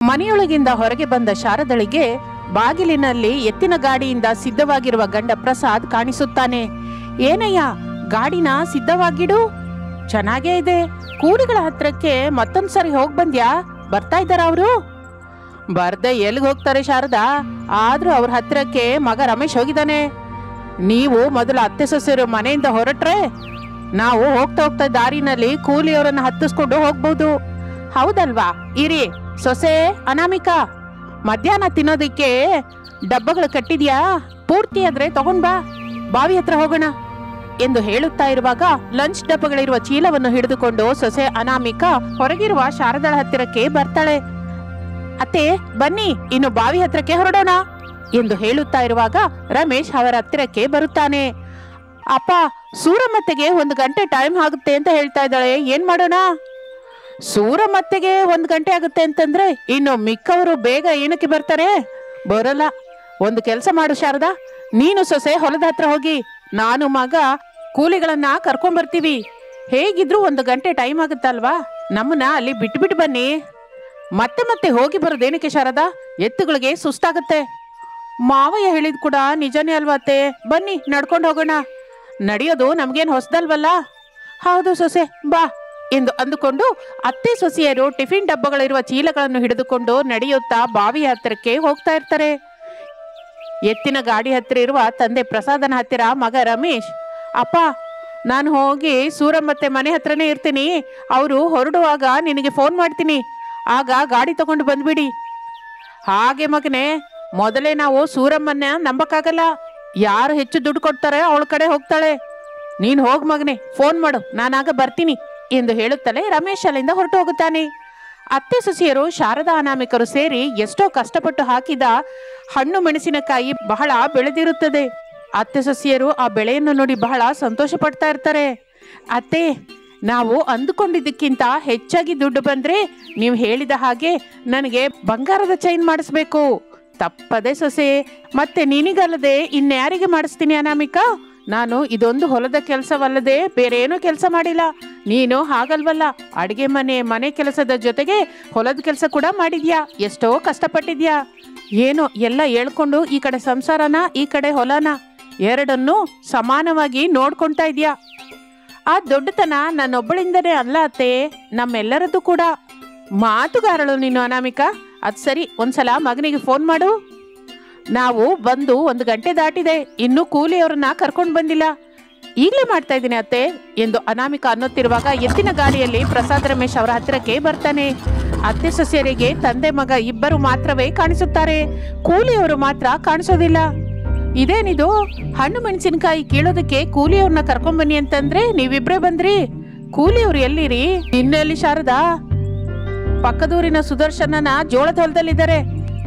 ಮನೆಯೊಳಗಿಂದ ಹೊರಗೆ ಬಂದ ಶಾರದಳಿಗೆ ಬಾಗಿಲಿನಲ್ಲಿ ಎತ್ತಿನ ಗಾಡಿಯಿಂದ ಸಿದ್ಧವಾಗಿರುವ ಗಂಡ ಪ್ರಸಾದ್ ಕಾಣಿಸುತ್ತಾನೆ ಏನಯ್ಯ ಗಾಡಿನ ಸಿದ್ಧವಾಗಿಡು ಚೆನ್ನಾಗೇ ಇದೆ ಕೂಲಿಗಳ ಹತ್ರಕ್ಕೆ ಮತ್ತೊಂದ್ಸರಿ ಹೋಗ್ ಬಂದ್ಯಾ ಬರ್ತಾ ಇದ್ದಾರ ಅವರು ಬರ್ದೆ ಎಲ್ಲಿಗೆ ಹೋಗ್ತಾರೆ ಶಾರದಾ ಆದ್ರೂ ಅವ್ರ ಹತ್ರಕ್ಕೆ ಮಗ ರಮೇಶ್ ಹೋಗಿದ್ದಾನೆ ನೀವು ಮೊದಲು ಅತ್ತೆ ಸೊಸೆಯರು ಮನೆಯಿಂದ ಹೊರಟ್ರೆ ನಾವು ಹೋಗ್ತಾ ಹೋಗ್ತಾ ದಾರಿನಲ್ಲಿ ಕೂಲಿಯವರನ್ನ ಹತ್ತಿಸ್ಕೊಂಡು ಹೋಗ್ಬೋದು ಹೌದಲ್ವಾ ಇರಿ ಸೊಸೆ ಅನಾಮಿಕಾ ಮಧ್ಯಾಹ್ನ ತಿನ್ನೋದಕ್ಕೆ ಡಬ್ಬಗಳು ಕಟ್ಟಿದ್ಯಾ ಪೂರ್ತಿ ಆದ್ರೆ ತಗೊಂಡ್ ಬಾ ಬಾವಿ ಹತ್ರ ಹೋಗೋಣ ಎಂದು ಹೇಳುತ್ತಾ ಇರುವಾಗ ಲಂಚ್ ಡಬ್ಬಗಳಿರುವ ಚೀಲವನ್ನು ಹಿಡಿದುಕೊಂಡು ಸೊಸೆ ಅನಾಮಿಕಾ ಹೊರಗಿರುವ ಶಾರದಳ ಹತ್ತಿರಕ್ಕೆ ಬರ್ತಾಳೆ ಅತ್ತೆ ಬನ್ನಿ ಇನ್ನು ಬಾವಿ ಹತ್ರಕ್ಕೆ ಹೊರಡೋಣ ಎಂದು ಹೇಳುತ್ತಾ ಇರುವಾಗ ರಮೇಶ್ ಅವರ ಹತ್ತಿರಕ್ಕೆ ಬರುತ್ತಾನೆ ಅಪ್ಪ ಸೂರಮ್ಮತ್ತೆಗೆ ಒಂದು ಗಂಟೆ ಟೈಮ್ ಆಗುತ್ತೆ ಅಂತ ಹೇಳ್ತಾ ಇದ್ದಾಳೆ ಏನ್ ಮಾಡೋಣ ಸೂರಮ್ಮತ್ತೆಗೆ ಒಂದು ಗಂಟೆ ಆಗುತ್ತೆ ಅಂತಂದ್ರೆ ಇನ್ನು ಮಿಕ್ಕವರು ಬೇಗ ಏನಕ್ಕೆ ಬರ್ತಾರೆ ಬರಲ್ಲ ಒಂದು ಕೆಲಸ ಮಾಡು ಶಾರದಾ ನೀನು ಸೊಸೆ ಹೊಲದ ಹತ್ರ ಹೋಗಿ ನಾನು ಮಗ ಕೂಲಿಗಳನ್ನ ಕರ್ಕೊಂಡ್ ಬರ್ತೀವಿ ಹೇಗಿದ್ರು ಒಂದು ಗಂಟೆ ಟೈಮ್ ಆಗುತ್ತಲ್ವಾ ನಮ್ಮನ್ನ ಅಲ್ಲಿ ಬಿಟ್ಟು ಬಿಟ್ಟು ಬನ್ನಿ ಮತ್ತೆ ಮತ್ತೆ ಹೋಗಿ ಬರೋದೇನಕ್ಕೆ ಶಾರದಾ ಎತ್ತುಗಳಿಗೆ ಸುಸ್ತಾಗತ್ತೆ ಮಾವಯ್ಯ ಹೇಳಿದ್ ಕೂಡ ನಿಜನೇ ಅಲ್ವಾ ಅತ್ತೆ ಬನ್ನಿ ನಡ್ಕೊಂಡು ಹೋಗೋಣ ನಡೆಯೋದು ನಮ್ಗೇನ್ ಹೊಸದಲ್ವಲ್ಲ ಹೌದು ಸೊಸೆ ಬಾ ಎಂದು ಅಂದುಕೊಂಡು ಅತ್ತೆ ಸೊಸೆಯರು ಟಿಫಿನ್ ಡಬ್ಬಗಳಿರುವ ಚೀಲಗಳನ್ನು ಹಿಡಿದುಕೊಂಡು ನಡೆಯುತ್ತಾ ಬಾವಿಯ ಹತ್ತಿರಕ್ಕೆ ಹೋಗ್ತಾ ಇರ್ತಾರೆ ಎತ್ತಿನ ಗಾಡಿ ಹತ್ತಿರ ಇರುವ ತಂದೆ ಪ್ರಸಾದನ ಹತ್ತಿರ ಮಗ ರಮೇಶ್ ಅಪ್ಪ ನಾನು ಹೋಗಿ ಸೂರಮ್ಮತ್ತೆ ಮನೆ ಹತ್ರನೇ ಇರ್ತೀನಿ ಅವರು ಹೊರಡುವಾಗ ನಿನಗೆ ಫೋನ್ ಮಾಡ್ತೀನಿ ಆಗ ಗಾಡಿ ತಗೊಂಡು ಬಂದ್ಬಿಡಿ ಹಾಗೆ ಮಗನೇ ಮೊದಲೇ ನಾವು ಸೂರಮ್ಮನ್ನ ನಂಬಕ್ಕಾಗಲ್ಲ ಯಾರು ಹೆಚ್ಚು ದುಡ್ಡು ಕೊಡ್ತಾರೆ ಅವಳ ಕಡೆ ಹೋಗ್ತಾಳೆ ನೀನ್ ಹೋಗ್ ಮಗನೆ ಫೋನ್ ಮಾಡು ನಾನಾಗ ಬರ್ತೀನಿ ಎಂದು ಹೇಳುತ್ತಲೇ ರಮೇಶ್ ಅಲ್ಲಿಂದ ಹೊರಟು ಹೋಗುತ್ತಾನೆ ಅತ್ತೆ ಸೊಸೆಯರು ಶಾರದಾ ಅನಾಮಿಕರು ಸೇರಿ ಎಷ್ಟೋ ಕಷ್ಟಪಟ್ಟು ಹಾಕಿದ ಹಣ್ಣು ಮೆಣಸಿನಕಾಯಿ ಬಹಳ ಬೆಳೆದಿರುತ್ತದೆ ಅತ್ತೆ ಸೊಸೆಯರು ಆ ಬೆಳೆಯನ್ನು ನೋಡಿ ಬಹಳ ಸಂತೋಷ ಪಡ್ತಾ ಇರ್ತಾರೆ ಅತ್ತೆ ನಾವು ಅಂದುಕೊಂಡಿದ್ದಕ್ಕಿಂತ ಹೆಚ್ಚಾಗಿ ದುಡ್ಡು ಬಂದ್ರೆ ನೀವು ಹೇಳಿದ ಹಾಗೆ ನನಗೆ ಬಂಗಾರದ ಚೈನ್ ಮಾಡಿಸ್ಬೇಕು ತಪ್ಪದೆ ಸೊಸೆ ಮತ್ತೆ ನಿನಗಲ್ಲದೆ ಇನ್ಯಾರಿಗೆ ಮಾಡಿಸ್ತೀನಿ ಅನಾಮಿಕಾ ನಾನು ಇದೊಂದು ಹೊಲದ ಕೆಲಸವಲ್ಲದೆ ಬೇರೆ ಏನೂ ಕೆಲಸ ಮಾಡಿಲ್ಲ ನೀನು ಹಾಗಲ್ವಲ್ಲ ಅಡಿಗೆ ಮನೆ ಮನೆ ಕೆಲಸದ ಜೊತೆಗೆ ಹೊಲದ ಕೆಲಸ ಕೂಡ ಮಾಡಿದ್ಯಾ ಎಷ್ಟೋ ಕಷ್ಟಪಟ್ಟಿದ್ಯಾ ಏನೋ ಎಲ್ಲ ಹೇಳ್ಕೊಂಡು ಈ ಕಡೆ ಸಂಸಾರನ ಈ ಕಡೆ ಹೊಲನ ಎರಡನ್ನೂ ಸಮಾನವಾಗಿ ನೋಡ್ಕೊಂತಾ ಇದ್ಯಾ ಆ ದೊಡ್ಡತನ ನನ್ನೊಬ್ಬಳಿಂದನೇ ಅಲ್ಲ ಅತ್ತೆ ನಮ್ಮೆಲ್ಲರದ್ದು ಕೂಡ ಮಾತುಗಾರಳು ನೀನು ಅನಾಮಿಕಾ ಅದ್ ಸರಿ ಒಂದ್ಸಲ ಮಗನಿಗೆ ಫೋನ್ ಮಾಡು ನಾವು ಬಂದು ಒಂದು ಗಂಟೆ ದಾಟಿದೆ ಇನ್ನೂ ಕೂಲಿಯವ್ರನ್ನ ಕರ್ಕೊಂಡು ಬಂದಿಲ್ಲ ಈಗಲೇ ಮಾಡ್ತಾ ಇದ್ದೀನಿ ಅತ್ತೆ ಎಂದು ಅನಾಮಿಕಾ ಅನ್ನುತ್ತಿರುವಾಗ ಎತ್ತಿನ ಗಾಡಿಯಲ್ಲಿ ಪ್ರಸಾದ್ ರಮೇಶ್ ಅವರ ಹತ್ತಿರಕ್ಕೆ ಬರ್ತಾನೆ ಅತ್ತೆ ಸೊಸೆಯರಿಗೆ ತಂದೆ ಮಗ ಇಬ್ಬರು ಮಾತ್ರವೇ ಕಾಣಿಸುತ್ತಾರೆ ಕೂಲಿಯವರು ಮಾತ್ರ ಕಾಣಿಸೋದಿಲ್ಲ ಇದೇನಿದು ಹಣ್ಣು ಮೆಣಸಿನಕಾಯಿ ಕೀಳೋದಕ್ಕೆ ಕೂಲಿಯವ್ರನ್ನ ಕರ್ಕೊಂಡ್ ಬನ್ನಿ ಅಂತಂದ್ರೆ ನೀವಿಬ್ರೇ ಬಂದ್ರಿ ಕೂಲಿಯವ್ರು ಎಲ್ಲಿರಿ ಇನ್ನೆಲ್ಲಿ ಶಾರದಾ ಪಕ್ಕದೂರಿನ ಸುದರ್ಶನನ ಜೋಳದ ಹೊಲದಲ್ಲಿದ್ದಾರೆ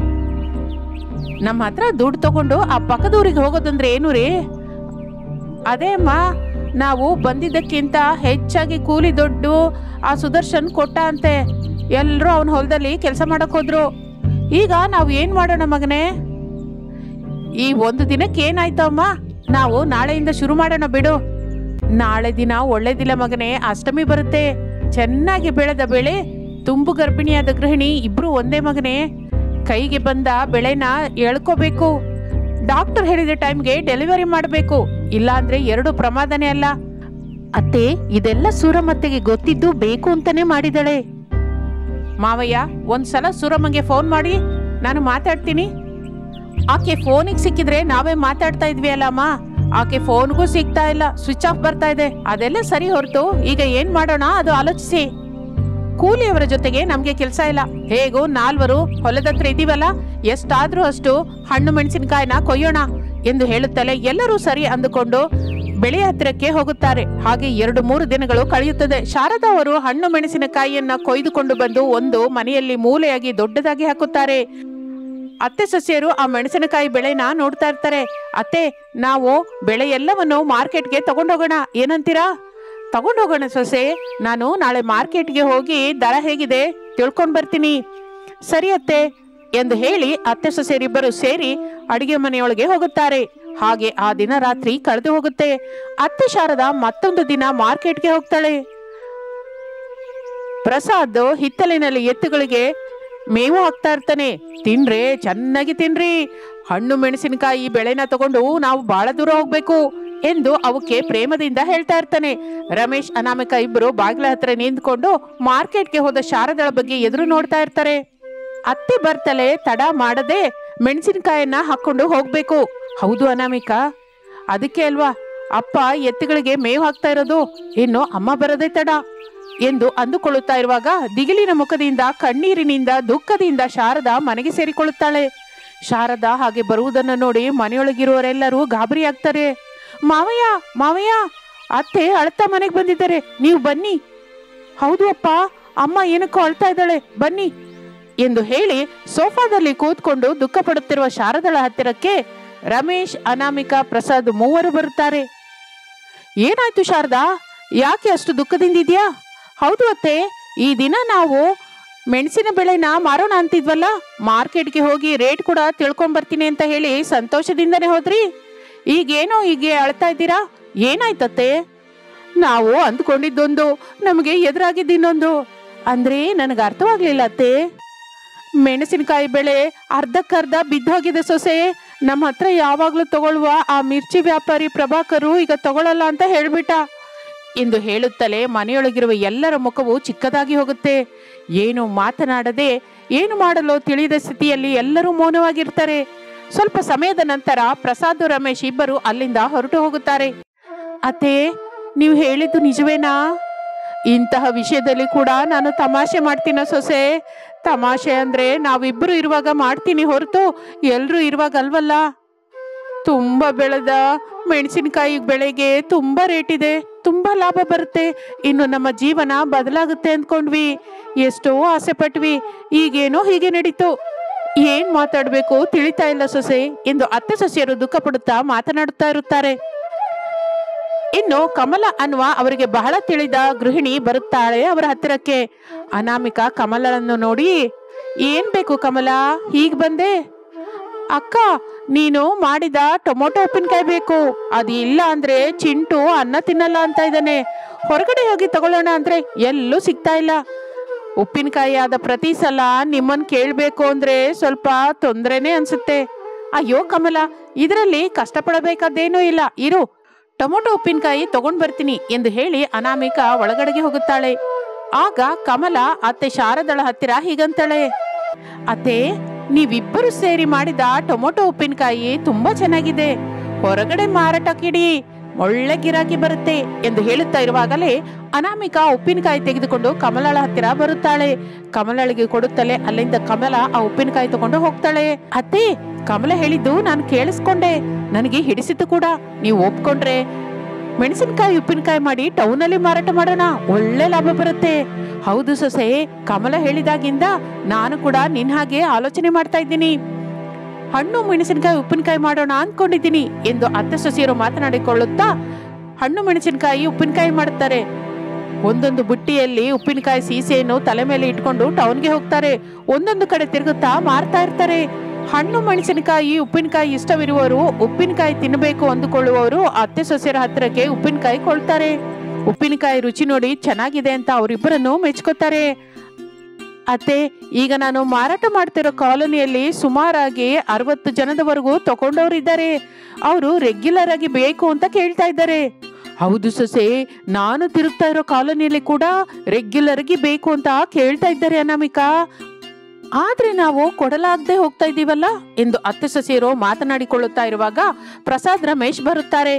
ನಮ್ಮ ಹತ್ರ ದುಡ್ಡು ತಗೊಂಡು ಆ ಪಕ್ಕದೂರಿಗೆ ಹೋಗೋದಂದ್ರೆ ಏನು ರೀ ಅದೇ ಅಮ್ಮ ನಾವು ಬಂದಿದ್ದಕ್ಕಿಂತ ಹೆಚ್ಚಾಗಿ ಕೂಲಿ ದುಡ್ಡು ಆ ಸುದರ್ಶನ್ ಕೊಟ್ಟ ಅಂತೆ ಎಲ್ಲರೂ ಅವನ ಹೊಲದಲ್ಲಿ ಕೆಲಸ ಮಾಡಕ್ ಹೋದ್ರು ಈಗ ನಾವು ಏನ್ ಮಾಡೋಣ ಮಗನೇ ಈ ಒಂದು ದಿನಕ್ಕೆ ಏನಾಯ್ತು ಅಮ್ಮ ನಾವು ನಾಳೆಯಿಂದ ಶುರು ಮಾಡೋಣ ಬಿಡು ನಾಳೆ ದಿನ ಒಳ್ಳೆದಿಲ್ಲ ಮಗನೇ ಅಷ್ಟಮಿ ಬರುತ್ತೆ ಚೆನ್ನಾಗಿ ಬೆಳೆದ ಬೆಳೆ ತುಂಬು ಗರ್ಭಿಣಿಯಾದ ಗೃಹಿಣಿ ಇಬ್ರು ಒಂದೇ ಮಗನೇ ಕೈಗೆ ಬಂದ ಬೆಳೆನ ಎಳ್ಕೋಬೇಕು ಡಾಕ್ಟರ್ ಹೇಳಿದ ಟೈಮ್ಗೆ ಡೆಲಿವರಿ ಮಾಡಬೇಕು ಇಲ್ಲಾಂದ್ರೆ ಎರಡು ಪ್ರಮಾದನೇ ಅಲ್ಲ ಅತ್ತೆ ಇದೆಲ್ಲ ಸೂರಮ್ಮತ್ತೆಗೆ ಗೊತ್ತಿದ್ದು ಬೇಕು ಅಂತಾನೆ ಮಾಡಿದಳೆ ಮಾವಯ್ಯ ಒಂದ್ಸಲ ಸೂರಮ್ಮಂಗೆ ಫೋನ್ ಮಾಡಿ ನಾನು ಮಾತಾಡ್ತೀನಿ ಆಕೆ ಫೋನಿಗೆ ಸಿಕ್ಕಿದ್ರೆ ನಾವೇ ಮಾತಾಡ್ತಾ ಇದ್ವಿ ಅಲ್ಲಮ್ಮ ಆಕೆ ಫೋನ್ಗೂ ಸಿಗ್ತಾ ಇಲ್ಲ ಸ್ವಿಚ್ ಆಫ್ ಬರ್ತಾ ಇದೆ ಅದೆಲ್ಲ ಸರಿ ಹೊರತು ಈಗ ಏನ್ ಮಾಡೋಣ ಅದು ಆಲೋಚಿಸಿ ಕೂಲಿಯವರ ಜೊತೆಗೆ ನಮ್ಗೆ ಕೆಲಸ ಇಲ್ಲ ಹೇಗೂ ನಾಲ್ವರು ಹೊಲದತ್ರ ಇದೀವಲ್ಲ ಎಷ್ಟಾದ್ರೂ ಅಷ್ಟು ಹಣ್ಣು ಮೆಣಸಿನಕಾಯಿನ ಕೊಯ್ಯೋಣ ಎಂದು ಹೇಳುತ್ತಲೇ ಎಲ್ಲರೂ ಸರಿ ಅಂದುಕೊಂಡು ಬೆಳೆಯ ಹತ್ತಿರಕ್ಕೆ ಹೋಗುತ್ತಾರೆ ಹಾಗೆ ಎರಡು ಮೂರು ದಿನಗಳು ಕಳೆಯುತ್ತದೆ ಶಾರದಾ ಅವರು ಹಣ್ಣು ಮೆಣಸಿನಕಾಯಿಯನ್ನ ಕೊಯ್ದುಕೊಂಡು ಬಂದು ಒಂದು ಮನೆಯಲ್ಲಿ ಮೂಲೆಯಾಗಿ ದೊಡ್ಡದಾಗಿ ಹಾಕುತ್ತಾರೆ ಅತ್ತೆ ಸೊಸೆಯರು ಆ ಮೆಣಸಿನಕಾಯಿ ಬೆಳೆನ ನೋಡ್ತಾ ಇರ್ತಾರೆ ಅತ್ತೆ ನಾವು ಬೆಳೆ ಎಲ್ಲವನ್ನು ಮಾರ್ಕೆಟ್ಗೆ ತಗೊಂಡೋಗೋಣ ಏನಂತೀರಾ ತಗೊಂಡೋಗೋಣ ಸೊಸೆ ನಾನು ನಾಳೆ ಮಾರ್ಕೆಟ್ಗೆ ಹೋಗಿ ದರ ಹೇಗಿದೆ ತಿಳ್ಕೊಂಡ್ ಬರ್ತೀನಿ ಸರಿ ಅತ್ತೆ ಎಂದು ಹೇಳಿ ಅತ್ತೆ ಸೊಸೆಯರಿಬ್ಬರು ಸೇರಿ ಅಡಿಗೆ ಮನೆಯೊಳಗೆ ಹೋಗುತ್ತಾರೆ ಹಾಗೆ ಆ ದಿನ ರಾತ್ರಿ ಕಳೆದು ಹೋಗುತ್ತೆ ಅತ್ತೆ ಶಾರದಾ ಮತ್ತೊಂದು ದಿನ ಮಾರ್ಕೆಟ್ಗೆ ಹೋಗ್ತಾಳೆ ಪ್ರಸಾದ್ ಹಿತ್ತಲಿನಲ್ಲಿ ಎತ್ತುಗಳಿಗೆ ಮೇವು ಹಾಕ್ತಾ ಇರ್ತಾನೆ ತಿನ್ರಿ ಚೆನ್ನಾಗಿ ತಿನ್ರಿ ಹಣ್ಣು ಮೆಣಸಿನಕಾಯಿ ಬೆಳೆನ ತಗೊಂಡು ನಾವು ಬಹಳ ದೂರ ಹೋಗ್ಬೇಕು ಎಂದು ಅವಕ್ಕೆ ಪ್ರೇಮದಿಂದ ಹೇಳ್ತಾ ಇರ್ತಾನೆ ರಮೇಶ್ ಅನಾಮಿಕ ಇಬ್ಬರು ಬಾಗಿಲ ಹತ್ರ ನಿಂತ್ಕೊಂಡು ಮಾರ್ಕೆಟ್ಗೆ ಹೋದ ಶಾರದಳ ಬಗ್ಗೆ ಎದುರು ನೋಡ್ತಾ ಇರ್ತಾರೆ ಅತ್ತೆ ಬರ್ತಲೆ ತಡ ಮಾಡದೆ ಮೆಣಸಿನಕಾಯನ್ನ ಹಾಕೊಂಡು ಹೋಗ್ಬೇಕು ಹೌದು ಅನಾಮಿಕ ಅದಕ್ಕೆ ಅಲ್ವಾ ಅಪ್ಪ ಎತ್ತುಗಳಿಗೆ ಮೇವು ಹಾಕ್ತಾ ಇರೋದು ಇನ್ನು ಅಮ್ಮ ಬರದೇ ತಡ ಎಂದು ಅಂದುಕೊಳ್ಳುತ್ತಾ ಇರುವಾಗ ದಿಗಿಲಿನ ಮುಖದಿಂದ ಕಣ್ಣೀರಿನಿಂದ ದುಃಖದಿಂದ ಶಾರದಾ ಮನೆಗೆ ಸೇರಿಕೊಳ್ಳುತ್ತಾಳೆ ಶಾರದಾ ಹಾಗೆ ಬರುವುದನ್ನು ನೋಡಿ ಮನೆಯೊಳಗಿರುವವರೆಲ್ಲರೂ ಗಾಬರಿ ಆಗ್ತಾರೆ ಮಾವಯ್ಯ ಮಾವಯ್ಯ ಅತ್ತೆ ಅಳ್ತಾ ಮನೆಗೆ ಬಂದಿದ್ದಾರೆ ನೀವು ಬನ್ನಿ ಹೌದು ಅಪ್ಪ ಅಮ್ಮ ಏನಕ್ಕೋ ಅಳ್ತಾ ಇದ್ದಾಳೆ ಬನ್ನಿ ಎಂದು ಹೇಳಿ ಸೋಫಾದಲ್ಲಿ ಕೂತ್ಕೊಂಡು ದುಃಖ ಪಡುತ್ತಿರುವ ಶಾರದಳ ಹತ್ತಿರಕ್ಕೆ ರಮೇಶ್ ಅನಾಮಿಕಾ ಪ್ರಸಾದ್ ಮೂವರು ಬರುತ್ತಾರೆ ಏನಾಯ್ತು ಶಾರದಾ ಯಾಕೆ ಅಷ್ಟು ದುಃಖದಿಂದಿದ್ಯಾ ಹೌದು ಅತ್ತೆ ಈ ದಿನ ನಾವು ಮೆಣಸಿನ ಬೆಳೆನ ಮಾರೋಣ ಅಂತಿದ್ವಲ್ಲ ಮಾರ್ಕೆಟ್ಗೆ ಹೋಗಿ ರೇಟ್ ಕೂಡ ತಿಳ್ಕೊಂಡ್ ಬರ್ತೀನಿ ಅಂತ ಹೇಳಿ ಸಂತೋಷದಿಂದನೇ ಹೋದ್ರಿ ಈಗೇನೋ ಹೀಗೆ ಅಳ್ತಾ ಇದ್ದೀರಾ ಏನಾಯ್ತತ್ತೆ ನಾವು ಅಂದ್ಕೊಂಡಿದ್ದೊಂದು ನಮಗೆ ಎದುರಾಗಿದ್ದು ಇನ್ನೊಂದು ಅಂದ್ರೆ ನನಗೆ ಅರ್ಥವಾಗ್ಲಿಲ್ಲ ಅತ್ತೆ ಮೆಣಸಿನಕಾಯಿ ಬೆಳೆ ಅರ್ಧಕ್ಕರ್ಧ ಬಿದ್ದೋಗಿದೆ ಸೊಸೆ ನಮ್ಮ ಹತ್ರ ಯಾವಾಗ್ಲೂ ತಗೊಳ್ಳುವ ಆ ಮಿರ್ಚಿ ವ್ಯಾಪಾರಿ ಪ್ರಭಾಕರು ಈಗ ತಗೊಳ್ಳಲ್ಲ ಅಂತ ಹೇಳ್ಬಿಟ್ಟ ಎಂದು ಹೇಳುತ್ತಲೇ ಮನೆಯೊಳಗಿರುವ ಎಲ್ಲರ ಮುಖವು ಚಿಕ್ಕದಾಗಿ ಹೋಗುತ್ತೆ ಏನು ಮಾತನಾಡದೆ ಏನು ಮಾಡಲು ತಿಳಿದ ಸ್ಥಿತಿಯಲ್ಲಿ ಎಲ್ಲರೂ ಮೌನವಾಗಿರ್ತಾರೆ ಸ್ವಲ್ಪ ಸಮಯದ ನಂತರ ಪ್ರಸಾದ್ ರಮೇಶ್ ಇಬ್ಬರು ಅಲ್ಲಿಂದ ಹೊರಟು ಹೋಗುತ್ತಾರೆ ಅತ್ತೆ ನೀವು ಹೇಳಿದ್ದು ನಿಜವೇನಾ ಇಂತಹ ವಿಷಯದಲ್ಲಿ ಕೂಡ ನಾನು ತಮಾಷೆ ಮಾಡ್ತೀನ ಸೊಸೆ ತಮಾಷೆ ಅಂದ್ರೆ ನಾವಿಬ್ಬರು ಇರುವಾಗ ಮಾಡ್ತೀನಿ ಹೊರತು ಎಲ್ರೂ ಇರುವಾಗ ಅಲ್ವಲ್ಲ ತುಂಬಾ ಬೆಳೆದ ಮೆಣಸಿನಕಾಯಿ ಬೆಳೆಗೆ ತುಂಬಾ ರೇಟ್ ಇದೆ ತುಂಬಾ ಲಾಭ ಬರುತ್ತೆ ಇನ್ನು ನಮ್ಮ ಜೀವನ ಬದಲಾಗುತ್ತೆ ಅಂದ್ಕೊಂಡ್ವಿ ಎಷ್ಟೋ ಆಸೆ ಪಟ್ವಿ ಈಗೇನೋ ಹೀಗೆ ನಡೀತು ಏನ್ ಮಾತಾಡ್ಬೇಕು ತಿಳಿತಾ ಇಲ್ಲ ಸೊಸೆ ಎಂದು ಅತ್ತೆ ಸೊಸೆಯರು ದುಃಖ ಪಡುತ್ತಾ ಮಾತನಾಡುತ್ತಾ ಇರುತ್ತಾರೆ ಇನ್ನು ಕಮಲ ಅನ್ನುವ ಅವರಿಗೆ ಬಹಳ ತಿಳಿದ ಗೃಹಿಣಿ ಬರುತ್ತಾಳೆ ಅವರ ಹತ್ತಿರಕ್ಕೆ ಅನಾಮಿಕಾ ಕಮಲಳನ್ನು ನೋಡಿ ಏನ್ ಬೇಕು ಕಮಲ ಹೀಗ್ ಬಂದೆ ಅಕ್ಕ ನೀನು ಮಾಡಿದ ಟೊಮೊಟೊ ಉಪ್ಪಿನಕಾಯಿ ಬೇಕು ಅದು ಇಲ್ಲ ಅಂದ್ರೆ ಚಿಂಟು ಅನ್ನ ತಿನ್ನಲ್ಲ ಅಂತ ಇದ್ದಾನೆ ಹೊರಗಡೆ ಹೋಗಿ ತಗೊಳ್ಳೋಣ ಅಂದ್ರೆ ಎಲ್ಲೂ ಸಿಗ್ತಾ ಇಲ್ಲ ಉಪ್ಪಿನಕಾಯಿ ಆದ ಪ್ರತಿ ಸಲ ನಿಮ್ಮನ್ ಕೇಳ್ಬೇಕು ಅಂದ್ರೆ ಸ್ವಲ್ಪ ತೊಂದ್ರೆನೇ ಅನ್ಸುತ್ತೆ ಅಯ್ಯೋ ಕಮಲ ಇದರಲ್ಲಿ ಕಷ್ಟಪಡಬೇಕಾದ್ದೇನೂ ಇಲ್ಲ ಇರು ಟೊಮೊಟೊ ಉಪ್ಪಿನಕಾಯಿ ತಗೊಂಡ್ ಬರ್ತೀನಿ ಎಂದು ಹೇಳಿ ಅನಾಮಿಕಾ ಒಳಗಡೆಗೆ ಹೋಗುತ್ತಾಳೆ ಆಗ ಕಮಲ ಅತ್ತೆ ಶಾರದಳ ಹತ್ತಿರ ಹೀಗಂತಾಳೆ ಅತ್ತೆ ನೀವಿಬ್ಬರು ಸೇರಿ ಮಾಡಿದ ಟೊಮೊಟೊ ಉಪ್ಪಿನಕಾಯಿ ತುಂಬಾ ಚೆನ್ನಾಗಿದೆ ಹೊರಗಡೆ ಮಾರಾಟಕ್ಕಿಡಿ ಒಳ್ಳೆ ಗಿರಾಕಿ ಬರುತ್ತೆ ಎಂದು ಹೇಳುತ್ತಾ ಇರುವಾಗಲೇ ಅನಾಮಿಕಾ ಉಪ್ಪಿನಕಾಯಿ ತೆಗೆದುಕೊಂಡು ಕಮಲಳ ಹತ್ತಿರ ಬರುತ್ತಾಳೆ ಕಮಲಳಿಗೆ ಕೊಡುತ್ತಲೇ ಅಲ್ಲಿಂದ ಕಮಲ ಆ ಉಪ್ಪಿನಕಾಯಿ ತಗೊಂಡು ಹೋಗ್ತಾಳೆ ಅತ್ತೆ ಕಮಲ ಹೇಳಿದ್ದು ನಾನು ಕೇಳಿಸ್ಕೊಂಡೆ ನನಗೆ ಹಿಡಿಸಿತು ಕೂಡ ನೀವು ಒಪ್ಕೊಂಡ್ರೆ ಮೆಣಸಿನಕಾಯಿ ಉಪ್ಪಿನಕಾಯಿ ಮಾಡಿ ಟೌನ್ ಅಲ್ಲಿ ಮಾರಾಟ ಮಾಡೋಣ ಒಳ್ಳೆ ಲಾಭ ಬರುತ್ತೆ ಹೌದು ಸೊಸೆ ಕಮಲ ಹೇಳಿದಾಗಿಂದ ನಾನು ಕೂಡ ನಿನ್ ಹಾಗೆ ಆಲೋಚನೆ ಮಾಡ್ತಾ ಇದ್ದೀನಿ ಹಣ್ಣು ಮೆಣಸಿನಕಾಯಿ ಉಪ್ಪಿನಕಾಯಿ ಮಾಡೋಣ ಅನ್ಕೊಂಡಿದ್ದೀನಿ ಎಂದು ಅತ್ತೆ ಸೊಸೆಯರು ಮಾತನಾಡಿಕೊಳ್ಳುತ್ತಾ ಹಣ್ಣು ಮೆಣಸಿನಕಾಯಿ ಉಪ್ಪಿನಕಾಯಿ ಮಾಡುತ್ತಾರೆ ಒಂದೊಂದು ಬುಟ್ಟಿಯಲ್ಲಿ ಉಪ್ಪಿನಕಾಯಿ ಸೀಸೆಯನ್ನು ತಲೆ ಮೇಲೆ ಇಟ್ಕೊಂಡು ಟೌನ್ಗೆ ಹೋಗ್ತಾರೆ ಒಂದೊಂದು ಕಡೆ ತಿರುಗುತ್ತಾ ಮಾರ್ತಾ ಇರ್ತಾರೆ ಹಣ್ಣು ಮೆಣಸಿನಕಾಯಿ ಉಪ್ಪಿನಕಾಯಿ ಇಷ್ಟವಿರುವವರು ಉಪ್ಪಿನಕಾಯಿ ತಿನ್ನಬೇಕು ಅಂದುಕೊಳ್ಳುವವರು ಅತ್ತೆ ಸೊಸೆಯರ ಹತ್ತಿರಕ್ಕೆ ಉಪ್ಪಿನಕಾಯಿ ಕೊಳ್ತಾರೆ ಉಪ್ಪಿನಕಾಯಿ ರುಚಿ ನೋಡಿ ಚೆನ್ನಾಗಿದೆ ಅಂತ ಅವರಿಬ್ಬರನ್ನು ಮೆಚ್ಕೋತಾರೆ ಅತ್ತೆ ಈಗ ನಾನು ಮಾರಾಟ ಮಾಡ್ತಿರೋ ಕಾಲೋನಿಯಲ್ಲಿ ಸುಮಾರಾಗಿ ಅರವತ್ತು ಜನದವರೆಗೂ ತಗೊಂಡವರಿದ್ದಾರೆ ಅವರು ರೆಗ್ಯುಲರ್ ಆಗಿ ಬೇಕು ಅಂತ ಕೇಳ್ತಾ ಇದ್ದಾರೆ ಹೌದು ಸೊಸೆ ನಾನು ತಿರುಗ್ತಾ ಇರೋ ಕಾಲೋನಿಯಲ್ಲಿ ಕೂಡ ರೆಗ್ಯುಲರ್ ಆಗಿ ಬೇಕು ಅಂತ ಕೇಳ್ತಾ ಇದ್ದಾರೆ ಅನಾಮಿಕಾ ಆದ್ರೆ ನಾವು ಕೊಡಲಾಗದೆ ಹೋಗ್ತಾ ಇದ್ದೀವಲ್ಲ ಎಂದು ಅತ್ತೆ ಸೊಸೆಯರು ಮಾತನಾಡಿಕೊಳ್ಳುತ್ತಾ ಇರುವಾಗ ಪ್ರಸಾದ್ ರಮೇಶ್ ಬರುತ್ತಾರೆ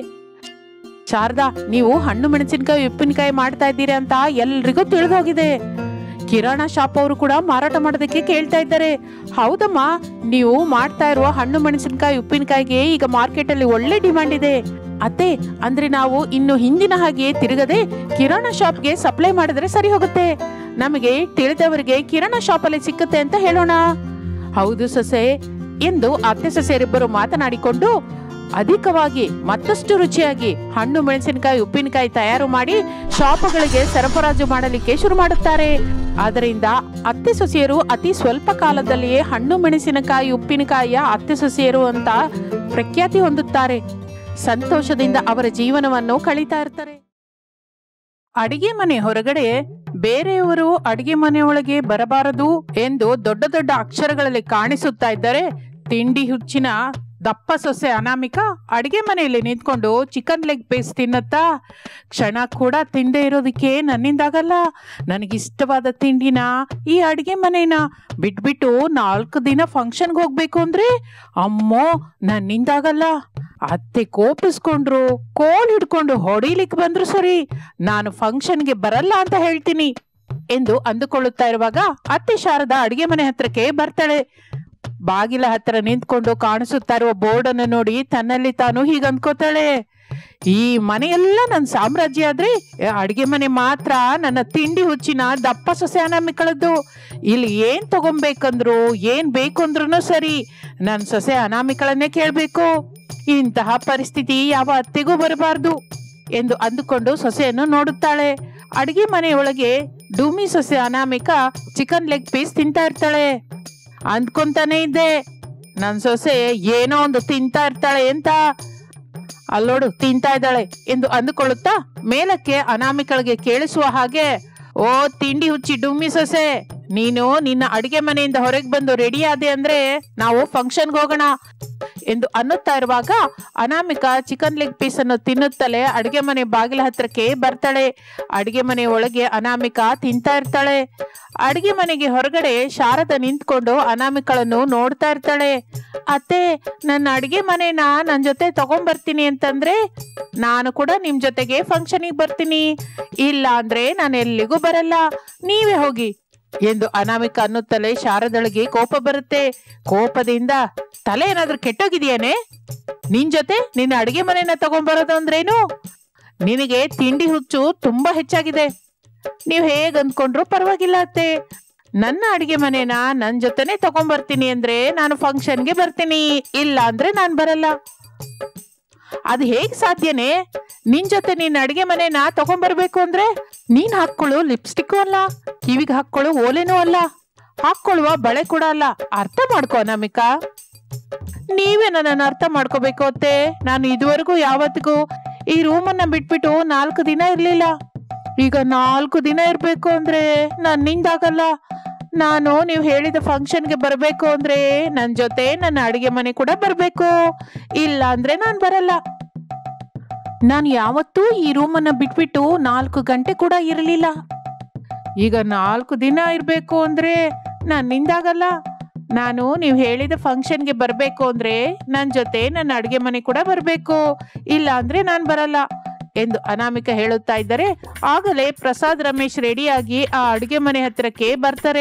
ಶಾರದಾ ನೀವು ಹಣ್ಣು ಮೆಣಸಿನಕಾಯಿ ಉಪ್ಪಿನಕಾಯಿ ಮಾಡ್ತಾ ಇದ್ದೀರಿ ಅಂತ ಎಲ್ರಿಗೂ ತಿಳಿದು ಹೋಗಿದೆ ಕಿರಾಣ ಶಾಪ್ ಅವರು ಕೂಡ ಮಾರಾಟ ಮಾಡೋದಕ್ಕೆ ಕೇಳ್ತಾ ಇದ್ದಾರೆ ಹೌದಮ್ಮ ನೀವು ಮಾಡ್ತಾ ಇರುವ ಹಣ್ಣು ಮೆಣಸಿನಕಾಯಿ ಉಪ್ಪಿನಕಾಯಿಗೆ ಈಗ ಮಾರ್ಕೆಟ್ ಅಲ್ಲಿ ಒಳ್ಳೆ ಡಿಮಾಂಡ್ ಇದೆ ಅತ್ತೆ ಅಂದ್ರೆ ನಾವು ಇನ್ನು ಹಿಂದಿನ ಹಾಗೆ ತಿರುಗದೆ ಕಿರಾಣ ಶಾಪ್ಗೆ ಸಪ್ಲೈ ಮಾಡಿದ್ರೆ ಸರಿ ಹೋಗುತ್ತೆ ನಮಗೆ ತಿಳಿದವರಿಗೆ ಕಿರಾಣ ಶಾಪ್ ಅಲ್ಲಿ ಸಿಕ್ಕುತ್ತೆ ಅಂತ ಹೇಳೋಣ ಹೌದು ಸೊಸೆ ಎಂದು ಅತ್ತೆ ಸೊಸೆಯರಿಬ್ಬರು ಮಾತನಾಡಿಕೊಂಡು ಅಧಿಕವಾಗಿ ಮತ್ತಷ್ಟು ರುಚಿಯಾಗಿ ಹಣ್ಣು ಮೆಣಸಿನಕಾಯಿ ಉಪ್ಪಿನಕಾಯಿ ತಯಾರು ಮಾಡಿ ಶಾಪುಗಳಿಗೆ ಸರಬರಾಜು ಮಾಡಲಿಕ್ಕೆ ಶುರು ಮಾಡುತ್ತಾರೆ ಆದ್ದರಿಂದ ಅತ್ತೆ ಸೊಸೆಯರು ಅತಿ ಸ್ವಲ್ಪ ಕಾಲದಲ್ಲಿಯೇ ಹಣ್ಣು ಮೆಣಸಿನಕಾಯಿ ಉಪ್ಪಿನಕಾಯಿಯ ಅತ್ತೆ ಸೊಸೆಯರು ಅಂತ ಪ್ರಖ್ಯಾತಿ ಹೊಂದುತ್ತಾರೆ ಸಂತೋಷದಿಂದ ಅವರ ಜೀವನವನ್ನು ಕಳೀತಾ ಇರ್ತಾರೆ ಅಡಿಗೆ ಮನೆ ಹೊರಗಡೆ ಬೇರೆಯವರು ಅಡಿಗೆ ಮನೆಯೊಳಗೆ ಬರಬಾರದು ಎಂದು ದೊಡ್ಡ ದೊಡ್ಡ ಅಕ್ಷರಗಳಲ್ಲಿ ಕಾಣಿಸುತ್ತಾ ಇದ್ದರೆ ತಿಂಡಿ ಹುಚ್ಚಿನ ದಪ್ಪ ಸೊಸೆ ಅನಾಮಿಕ ಅಡಿಗೆ ಮನೆಯಲ್ಲಿ ನಿಂತ್ಕೊಂಡು ಚಿಕನ್ ಲೆಗ್ ಪೀಸ್ ತಿನ್ನತ್ತಾ ಕ್ಷಣ ಕೂಡ ತಿಂದೇ ಇರೋದಕ್ಕೆ ನನ್ನಿಂದಾಗಲ್ಲ ನನಗಿಷ್ಟವಾದ ತಿಂಡಿನ ಈ ಅಡಿಗೆ ಮನೇನ ಬಿಟ್ಬಿಟ್ಟು ನಾಲ್ಕು ದಿನ ಫಂಕ್ಷನ್ಗೆ ಹೋಗ್ಬೇಕು ಅಂದ್ರೆ ಅಮ್ಮೋ ನನ್ನಿಂದಾಗಲ್ಲ ಅತ್ತೆ ಕೋಪಿಸ್ಕೊಂಡ್ರು ಕೋಲ್ ಹಿಡ್ಕೊಂಡು ಹೊಡಿಲಿಕ್ಕೆ ಬಂದ್ರು ಸರಿ ನಾನು ಫಂಕ್ಷನ್ಗೆ ಬರಲ್ಲ ಅಂತ ಹೇಳ್ತೀನಿ ಎಂದು ಅಂದುಕೊಳ್ಳುತ್ತಾ ಇರುವಾಗ ಅತ್ತೆ ಶಾರದಾ ಅಡಿಗೆ ಮನೆ ಹತ್ರಕ್ಕೆ ಬರ್ತಾಳೆ ಬಾಗಿಲ ಹತ್ರ ನಿಂತ್ಕೊಂಡು ಕಾಣಿಸುತ್ತಾ ಇರುವ ಬೋರ್ಡ್ ಅನ್ನು ನೋಡಿ ತನ್ನಲ್ಲಿ ತಾನು ಹೀಗ ಅಂದ್ಕೋತಾಳೆ ಈ ಮನೆಯೆಲ್ಲ ನನ್ನ ಸಾಮ್ರಾಜ್ಯ ಆದ್ರೆ ಅಡಿಗೆ ಮನೆ ಮಾತ್ರ ನನ್ನ ತಿಂಡಿ ಹುಚ್ಚಿನ ದಪ್ಪ ಸೊಸೆ ಅನಾಮಿಕಳದ್ದು ಇಲ್ಲಿ ಏನ್ ತಗೊಂಬೇಕಂದ್ರು ಏನ್ ಬೇಕು ಅಂದ್ರೂ ಸರಿ ನನ್ನ ಸೊಸೆ ಅನಾಮಿಕಳನ್ನೇ ಕೇಳ್ಬೇಕು ಇಂತಹ ಪರಿಸ್ಥಿತಿ ಯಾವ ಅತ್ತೆಗೂ ಬರಬಾರ್ದು ಎಂದು ಅಂದುಕೊಂಡು ಸೊಸೆಯನ್ನು ನೋಡುತ್ತಾಳೆ ಅಡಿಗೆ ಮನೆಯೊಳಗೆ ಡೂಮಿ ಸೊಸೆ ಅನಾಮಿಕ ಚಿಕನ್ ಲೆಗ್ ಪೀಸ್ ತಿಂತಾ ಇರ್ತಾಳೆ ಅಂದ್ಕೊಂತಾನೆ ಇದ್ದೆ ನನ್ ಸೊಸೆ ಏನೋ ಒಂದು ತಿಂತಾ ಇರ್ತಾಳೆ ಅಂತ ಅಲ್ಲೋಡು ತಿಂತಾ ಇದ್ದಾಳೆ ಎಂದು ಅಂದುಕೊಳ್ಳುತ್ತಾ ಮೇಲಕ್ಕೆ ಅನಾಮಿಕಳಿಗೆ ಕೇಳಿಸುವ ಹಾಗೆ ಓ ತಿಂಡಿ ಹುಚ್ಚಿ ಡುಮ್ಮಿ ಸೊಸೆ ನೀನು ನಿನ್ನ ಅಡಿಗೆ ಮನೆಯಿಂದ ಹೊರಗೆ ಬಂದು ರೆಡಿ ಆದೆ ಅಂದ್ರೆ ನಾವು ಫಂಕ್ಷನ್ಗೆ ಹೋಗೋಣ ಎಂದು ಅನ್ನುತ್ತಾ ಇರುವಾಗ ಅನಾಮಿಕ ಚಿಕನ್ ಲೆಗ್ ಪೀಸ್ ಅನ್ನು ತಿನ್ನುತ್ತಲೇ ಅಡಿಗೆ ಮನೆ ಬಾಗಿಲ ಹತ್ರಕ್ಕೆ ಬರ್ತಾಳೆ ಅಡಿಗೆ ಮನೆ ಒಳಗೆ ಅನಾಮಿಕ ತಿಂತಾ ಇರ್ತಾಳೆ ಅಡಿಗೆ ಮನೆಗೆ ಹೊರಗಡೆ ಶಾರದ ನಿಂತ್ಕೊಂಡು ಅನಾಮಿಕಳನ್ನು ನೋಡ್ತಾ ಇರ್ತಾಳೆ ಅತ್ತೆ ನನ್ನ ಅಡಿಗೆ ಮನೆನ ನನ್ನ ಜೊತೆ ತಗೊಂಬರ್ತೀನಿ ಅಂತಂದ್ರೆ ನಾನು ಕೂಡ ನಿಮ್ ಜೊತೆಗೆ ಫಂಕ್ಷನಿಗೆ ಬರ್ತೀನಿ ಇಲ್ಲ ಅಂದ್ರೆ ನಾನು ಎಲ್ಲಿಗೂ ಬರಲ್ಲ ನೀವೇ ಹೋಗಿ ಎಂದು ಅನಾಮಿಕ ಅನ್ನುತ್ತಲೇ ಶಾರದಳಿಗೆ ಕೋಪ ಬರುತ್ತೆ ಕೋಪದಿಂದ ತಲೆ ಏನಾದ್ರೂ ಕೆಟ್ಟೋಗಿದೆಯೇನೆ ನಿನ್ ಜೊತೆ ನಿನ್ನ ಅಡಿಗೆ ಮನೆನ ತಗೊಂಬರೋದು ಅಂದ್ರೇನು ನಿನಗೆ ತಿಂಡಿ ಹುಚ್ಚು ತುಂಬಾ ಹೆಚ್ಚಾಗಿದೆ ನೀವು ಹೇಗ್ ಅಂದ್ಕೊಂಡ್ರು ಪರವಾಗಿಲ್ಲ ಅತ್ತೆ ನನ್ನ ಅಡಿಗೆ ಮನೆನ ನನ್ ಜೊತೆನೆ ತಗೊಂಬರ್ತೀನಿ ಅಂದ್ರೆ ನಾನು ಫಂಕ್ಷನ್ಗೆ ಬರ್ತೀನಿ ಇಲ್ಲ ಅಂದ್ರೆ ನಾನ್ ಬರಲ್ಲ ಅದು ಹೇಗ್ ಸಾಧ್ಯನೇ ನಿನ್ ಜೊತೆ ನಿನ್ನ ಅಡಿಗೆ ಮನೆನ ತಗೊಂಬರ್ಬೇಕು ಅಂದ್ರೆ ನೀನ್ ಹಾಕೊಳ್ಳು ಲಿಪ್ಸ್ಟಿಕ್ ಅಲ್ಲ ಕಿವಿಗೆ ಹಾಕೊಳ್ಳು ಓಲೆನೂ ಅಲ್ಲ ಹಾಕೊಳ್ಳುವ ಬಳೆ ಕೂಡ ಅಲ್ಲ ಅರ್ಥ ಮಾಡ್ಕೋ ಅನಾಮಿಕಾ ನೀವೇ ನನ್ನನ್ನು ಅರ್ಥ ಮಾಡ್ಕೋಬೇಕು ಅತ್ತೆ ನಾನು ಇದುವರೆಗೂ ಯಾವತ್ತಿಗೂ ಈ ರೂಮನ್ನ ಬಿಟ್ಬಿಟ್ಟು ನಾಲ್ಕು ದಿನ ಇರ್ಲಿಲ್ಲ ಈಗ ನಾಲ್ಕು ದಿನ ಇರ್ಬೇಕು ಅಂದ್ರೆ ನನ್ನಿಂದಾಗಲ್ಲ ನಾನು ನೀವು ಹೇಳಿದ ಫಂಕ್ಷನ್ಗೆ ಬರಬೇಕು ಅಂದ್ರೆ ನನ್ನ ಜೊತೆ ನನ್ನ ಅಡಿಗೆ ಮನೆ ಕೂಡ ಬರಬೇಕು ಇಲ್ಲ ಅಂದ್ರೆ ನಾನು ಬರಲ್ಲ ನಾನು ಯಾವತ್ತೂ ಈ ರೂಮನ್ನ ಬಿಟ್ಬಿಟ್ಟು ನಾಲ್ಕು ಗಂಟೆ ಕೂಡ ಇರಲಿಲ್ಲ ಈಗ ನಾಲ್ಕು ದಿನ ಇರಬೇಕು ಅಂದ್ರೆ ನನ್ನಿಂದಾಗಲ್ಲ ನಾನು ನೀವು ಹೇಳಿದ ಫಂಕ್ಷನ್ಗೆ ಬರಬೇಕು ಅಂದ್ರೆ ನನ್ನ ಜೊತೆ ನನ್ನ ಅಡುಗೆ ಮನೆ ಕೂಡ ಬರಬೇಕು ಇಲ್ಲ ಅಂದ್ರೆ ನಾನು ಬರಲ್ಲ ಎಂದು ಅನಾಮಿಕ ಹೇಳುತ್ತಾ ಇದ್ದರೆ ಆಗಲೇ ಪ್ರಸಾದ್ ರಮೇಶ್ ರೆಡಿಯಾಗಿ ಆ ಅಡುಗೆ ಮನೆ ಹತ್ರಕ್ಕೆ ಬರ್ತಾರೆ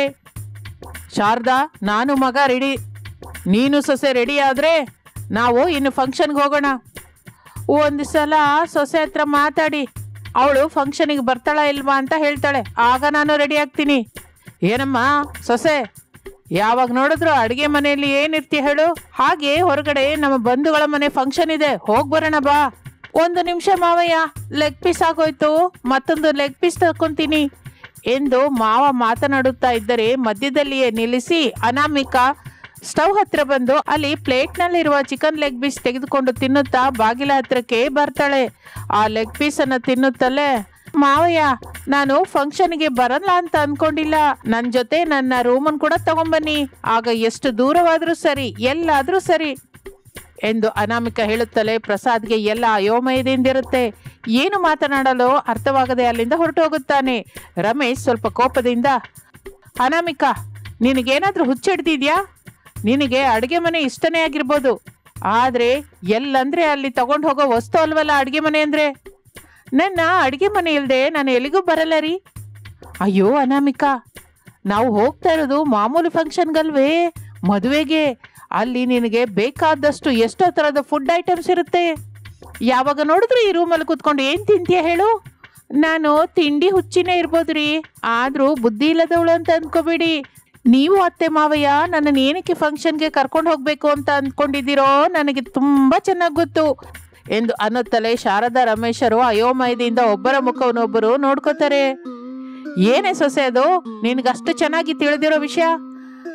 ಶಾರದಾ ನಾನು ಮಗ ರೆಡಿ ನೀನು ಸೊಸೆ ರೆಡಿ ಆದ್ರೆ ನಾವು ಇನ್ನು ಫಂಕ್ಷನ್ಗೆ ಹೋಗೋಣ ಒಂದು ಸಲ ಸೊಸೆ ಹತ್ರ ಮಾತಾಡಿ ಅವಳು ಫಂಕ್ಷನಿಗೆ ಬರ್ತಾಳ ಇಲ್ವಾ ಅಂತ ಹೇಳ್ತಾಳೆ ಆಗ ನಾನು ರೆಡಿ ಆಗ್ತೀನಿ ಏನಮ್ಮ ಸೊಸೆ ಯಾವಾಗ ನೋಡಿದ್ರು ಅಡುಗೆ ಮನೆಯಲ್ಲಿ ಏನಿರ್ತಿ ಹೇಳು ಹಾಗೆ ಹೊರಗಡೆ ನಮ್ಮ ಬಂಧುಗಳ ಮನೆ ಫಂಕ್ಷನ್ ಇದೆ ಹೋಗ್ ಬರೋಣ ಬಾ ಒಂದು ನಿಮಿಷ ಮಾವಯ್ಯ ಲೆಗ್ ಪೀಸ್ ಆಗೋಯ್ತು ಮತ್ತೊಂದು ಲೆಗ್ ಪೀಸ್ ತಕೊಂತೀನಿ ಎಂದು ಮಾವ ಮಾತನಾಡುತ್ತಾ ಇದ್ದರೆ ಮಧ್ಯದಲ್ಲಿಯೇ ನಿಲ್ಲಿಸಿ ಅನಾಮಿಕಾ ಸ್ಟವ್ ಹತ್ರ ಬಂದು ಅಲ್ಲಿ ಪ್ಲೇಟ್ನಲ್ಲಿರುವ ಚಿಕನ್ ಲೆಗ್ ಪೀಸ್ ತೆಗೆದುಕೊಂಡು ತಿನ್ನುತ್ತಾ ಬಾಗಿಲ ಹತ್ರಕ್ಕೆ ಬರ್ತಾಳೆ ಆ ಲೆಗ್ ಪೀಸ್ ಅನ್ನ ತಿನ್ನುತ್ತಲೇ ಮಾವಯ್ಯ ನಾನು ಫಂಕ್ಷನ್ಗೆ ಬರಲ್ಲ ಅಂತ ಅನ್ಕೊಂಡಿಲ್ಲ ನನ್ನ ಜೊತೆ ನನ್ನ ರೂಮನ್ ಕೂಡ ತಗೊಂಬನ್ನಿ ಆಗ ಎಷ್ಟು ದೂರವಾದ್ರೂ ಸರಿ ಎಲ್ಲಾದ್ರೂ ಸರಿ ಎಂದು ಅನಾಮಿಕ ಹೇಳುತ್ತಲೇ ಪ್ರಸಾದ್ಗೆ ಎಲ್ಲ ಅಯೋಮಯದಿಂದಿರುತ್ತೆ ಏನು ಮಾತನಾಡಲು ಅರ್ಥವಾಗದೆ ಅಲ್ಲಿಂದ ಹೊರಟು ಹೋಗುತ್ತಾನೆ ರಮೇಶ್ ಸ್ವಲ್ಪ ಕೋಪದಿಂದ ಅನಾಮಿಕಾ ನಿನಗೇನಾದ್ರೂ ಹುಚ್ಚಿಡ್ದಿದ್ಯಾ ನಿನಗೆ ಅಡುಗೆ ಮನೆ ಇಷ್ಟನೇ ಆಗಿರ್ಬೋದು ಆದರೆ ಎಲ್ಲಂದ್ರೆ ಅಲ್ಲಿ ತಗೊಂಡು ಹೋಗೋ ವಸ್ತು ಅಲ್ವಲ್ಲ ಅಡುಗೆ ಮನೆ ಅಂದ್ರೆ ನನ್ನ ಅಡುಗೆ ಮನೆ ಇಲ್ಲದೆ ನಾನು ಎಲ್ಲಿಗೂ ಬರಲ್ಲ ರೀ ಅಯ್ಯೋ ಅನಾಮಿಕಾ ನಾವು ಹೋಗ್ತಾ ಇರೋದು ಮಾಮೂಲಿ ಫಂಕ್ಷನ್ಗಲ್ವೇ ಮದುವೆಗೆ ಅಲ್ಲಿ ನಿನಗೆ ಬೇಕಾದಷ್ಟು ಎಷ್ಟೋ ಥರದ ಫುಡ್ ಐಟಮ್ಸ್ ಇರುತ್ತೆ ಯಾವಾಗ ನೋಡಿದ್ರು ಈ ರೂಮಲ್ಲಿ ಕೂತ್ಕೊಂಡು ಏನು ತಿಂತೀಯ ಹೇಳು ನಾನು ತಿಂಡಿ ಹುಚ್ಚಿನೇ ಇರ್ಬೋದು ರೀ ಆದರೂ ಬುದ್ಧಿ ಇಲ್ಲದವಳು ಅಂತ ಅಂದ್ಕೋಬೇಡಿ ನೀವು ಅತ್ತೆ ಮಾವಯ್ಯ ನನ್ನನ್ನು ಏನಕ್ಕೆ ಫಂಕ್ಷನ್ಗೆ ಕರ್ಕೊಂಡು ಹೋಗಬೇಕು ಅಂತ ಅಂದ್ಕೊಂಡಿದ್ದೀರೋ ನನಗೆ ತುಂಬ ಚೆನ್ನಾಗಿ ಗೊತ್ತು ಎಂದು ಅನ್ನುತ್ತಲೇ ಶಾರದಾ ರಮೇಶರು ಅಯೋಮಯದಿಂದ ಒಬ್ಬರ ಮುಖವನ್ನೊಬ್ಬರು ನೋಡ್ಕೋತಾರೆ ಏನೇ ಸೊಸೆ ಅದು ನಿನಗಷ್ಟು ಚೆನ್ನಾಗಿ ತಿಳಿದಿರೋ ವಿಷಯ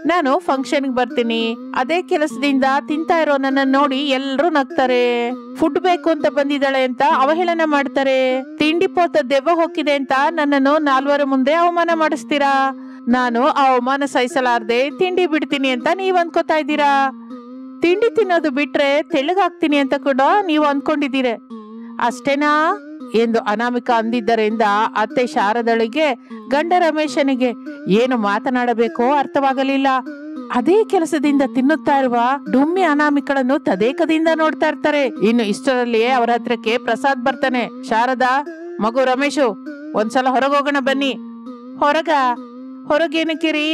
ನಾನು ಫಂಕ್ಷನ್ಗೆ ಬರ್ತೀನಿ ಅದೇ ಕೆಲಸದಿಂದ ತಿಂತಾ ಇರೋ ನನ್ನ ನೋಡಿ ಎಲ್ರು ನಗ್ತಾರೆ ಫುಡ್ ಬೇಕು ಅಂತ ಬಂದಿದ್ದಾಳೆ ಅಂತ ಅವಹೇಳನ ಮಾಡ್ತಾರೆ ತಿಂಡಿ ಪೋತ ದೆವ್ವ ಹೋಗಿದೆ ಅಂತ ನನ್ನನ್ನು ನಾಲ್ವರ ಮುಂದೆ ಅವಮಾನ ಮಾಡಿಸ್ತೀರಾ ನಾನು ಆ ಅವಮಾನ ಸಹಿಸಲಾರ್ದೆ ತಿಂಡಿ ಬಿಡ್ತೀನಿ ಅಂತ ನೀವ್ ಅನ್ಕೋತಾ ಇದ್ದೀರಾ ತಿಂಡಿ ತಿನ್ನೋದು ಬಿಟ್ರೆ ತೆಳ್ಳಗಾಗ್ತೀನಿ ಅಂತ ಕೂಡ ನೀವು ಅನ್ಕೊಂಡಿದ್ದೀರ ಅಷ್ಟೇನಾ ಎಂದು ಅನಾಮಿಕ ಅಂದಿದ್ದರಿಂದ ಅತ್ತೆ ಶಾರದಳಿಗೆ ಗಂಡ ರಮೇಶನಿಗೆ ಏನು ಮಾತನಾಡಬೇಕೋ ಅರ್ಥವಾಗಲಿಲ್ಲ ಅದೇ ಕೆಲಸದಿಂದ ತಿನ್ನುತ್ತಾ ಇರುವ ಡುಮ್ಮಿ ಅನಾಮಿಕಳನ್ನು ತದೇಕದಿಂದ ನೋಡ್ತಾ ಇರ್ತಾರೆ ಇನ್ನು ಇಷ್ಟರಲ್ಲಿಯೇ ಅವರ ಹತ್ರಕ್ಕೆ ಪ್ರಸಾದ್ ಬರ್ತಾನೆ ಶಾರದಾ ಮಗು ರಮೇಶು ಒಂದ್ಸಲ ಹೊರಗೋಗೋಣ ಬನ್ನಿ ಹೊರಗ ಹೊರಗೇನಕ್ಕಿರಿ